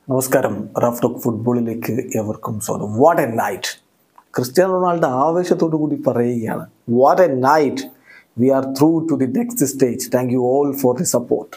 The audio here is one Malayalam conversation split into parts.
നമസ്കാരം റഫ് ടോക്ക് ഫുട്ബോളിലേക്ക് എവർക്കും സ്വാഗതം what a night Cristiano Ronaldo ആവേശത്തോടു കൂടി പറയുകയാണ് what a night we are through to the next stage thank you all for the support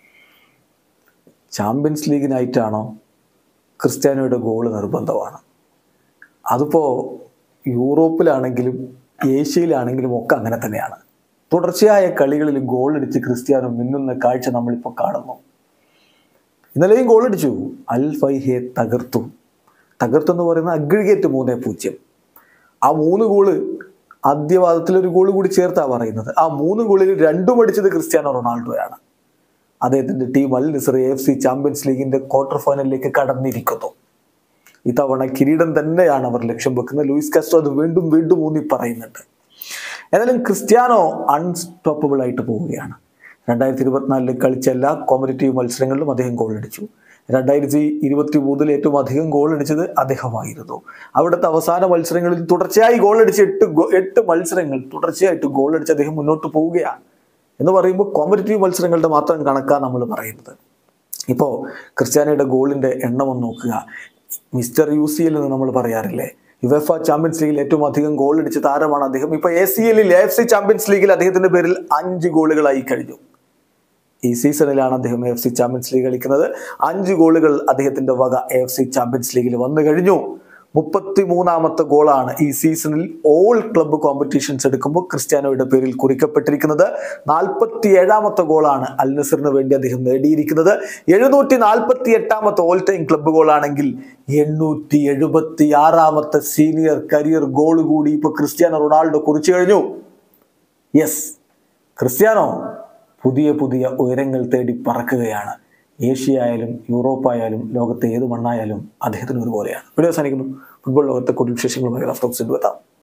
Champions League നൈറ്റാണോ ക്രിസ്ത്യാനോയുടെ ഗോള് നിർബന്ധമാണ് അതിപ്പോൾ യൂറോപ്പിലാണെങ്കിലും ഏഷ്യയിലാണെങ്കിലും ഒക്കെ അങ്ങനെ തന്നെയാണ് തുടർച്ചയായ കളികളിൽ ഗോൾ അടിച്ച് ക്രിസ്ത്യാനോ മിന്നുന്ന കാഴ്ച നമ്മളിപ്പോൾ കാണുന്നു ഇന്നലെയും ഗോൾ അടിച്ചു അൽ ഫൈഹെ തകർത്തു തകർത്തു എന്ന് പറയുന്ന അഗ്രിഗേറ്റ് മൂന്നേ പൂജ്യം ആ മൂന്ന് ഗോള് ആദ്യവാദത്തിൽ ഒരു ഗോൾ കൂടി ചേർത്താ പറയുന്നത് ആ മൂന്ന് ഗോളിൽ രണ്ടും അടിച്ചത് ക്രിസ്ത്യാനോ റൊണാൾഡോയാണ് അദ്ദേഹത്തിന്റെ team Al Nassr F C Champions ലീഗിന്റെ ക്വാർട്ടർ ഫൈനലിലേക്ക് കടന്നിരിക്കുന്നു ഇത്തവണ കിരീടം തന്നെയാണ് അവർ ലക്ഷ്യം വെക്കുന്നത് ലൂയിസ് കാസ്ട്രോ അത് വീണ്ടും വീണ്ടും ഊന്നി പറയുന്നുണ്ട് ഏതായാലും ക്രിസ്ത്യാനോ അൺസ്റ്റോപ്പബിൾ ആയിട്ട് പോവുകയാണ് രണ്ടായിരത്തി ഇരുപത്തിനാലിൽ കളിച്ച എല്ലാ കോമ്പറ്റീവ് മത്സരങ്ങളിലും അദ്ദേഹം ഗോൾ അടിച്ചു രണ്ടായിരത്തി ഇരുപത്തി മൂന്നിൽ ഏറ്റവും അധികം ഗോൾ അടിച്ചത് അദ്ദേഹമായിരുന്നു അവിടുത്തെ അവസാന മത്സരങ്ങളിൽ തുടർച്ചയായി ഗോൾ അടിച്ച് എട്ട് ഗോ- എട്ട് മത്സരങ്ങൾ തുടർച്ചയായിട്ട് ഗോൾ അടിച്ച് അദ്ദേഹം മുന്നോട്ട് പോവുകയാണ് എന്ന് പറയുമ്പോൾ കോമ്പറ്റീവ് മത്സരങ്ങളുടെ മാത്രം കണക്കാണ് നമ്മൾ പറയുന്നത് ഇപ്പോൾ ക്രിസ്ത്യാനോയുടെ ഗോളിന്റെ എണ്ണം ഒന്ന് നോക്കുക മിസ്റ്റർ യു സി എൽ എന്ന് നമ്മൾ പറയാറില്ലേ യുവഫ ചാമ്പ്യൻസ് ലീഗിൽ ഏറ്റവും അധികം ഗോൾ അടിച്ച താരമാണ് അദ്ദേഹം ഇപ്പൊ എ സി എല്ലിൽ എഫ് സി ചാമ്പ്യൻസ് ലീഗിൽ അദ്ദേഹത്തിന്റെ പേരിൽ അഞ്ച് ഗോളുകളായി കഴിഞ്ഞു ഈ സീസണിലാണ് അദ്ദേഹം എഫ് സി ചാമ്പ്യൻസ് ലീഗ് കളിക്കുന്നത് അഞ്ച് ഗോളുകൾ അദ്ദേഹത്തിന്റെ വക എഫ് സി ചാമ്പ്യൻസ് ലീഗിൽ വന്നു കഴിഞ്ഞു മുപ്പത്തി മൂന്നാമത്തെ ഗോളാണ് ഈ സീസണിൽ ഓൾ ക്ലബ്ബ് കോമ്പറ്റീഷൻസ് എടുക്കുമ്പോൾ ക്രിസ്ത്യാനോയുടെ പേരിൽ കുറിക്കപ്പെട്ടിരിക്കുന്നത് നാൽപ്പത്തി ഏഴാമത്തെ ഗോളാണ് അൽ നസറിന് വേണ്ടി അദ്ദേഹം നേടിയിരിക്കുന്നത് എഴുന്നൂറ്റി നാൽപ്പത്തി എട്ടാമത്തെ ഓൾ ടൈം ക്ലബ്ബ് ഗോളാണെങ്കിൽ എണ്ണൂറ്റി എഴുപത്തി ആറാമത്തെ സീനിയർ കരിയർ ഗോൾ കൂടി ഇപ്പൊ ക്രിസ്ത്യാനോ റൊണാൾഡോ കുറിച്ചു കഴിഞ്ഞു യെസ് ക്രിസ്ത്യാനോ പുതിയ പുതിയ ഉയരങ്ങൾ തേടി പറക്കുകയാണ് ഏഷ്യ ആയാലും യൂറോപ്പ് ആയാലും ലോകത്തെ ഏത് മണ്ണായാലും അദ്ദേഹത്തിന് ഒരുപോലെയാണ് വീഡിയോ അവസാനിക്കുന്നു ഫുട്ബോൾ ലോകത്തെ കൂടുതൽ വിശേഷങ്ങളുമായി റഫ് ടോക്സിൽ എത്താം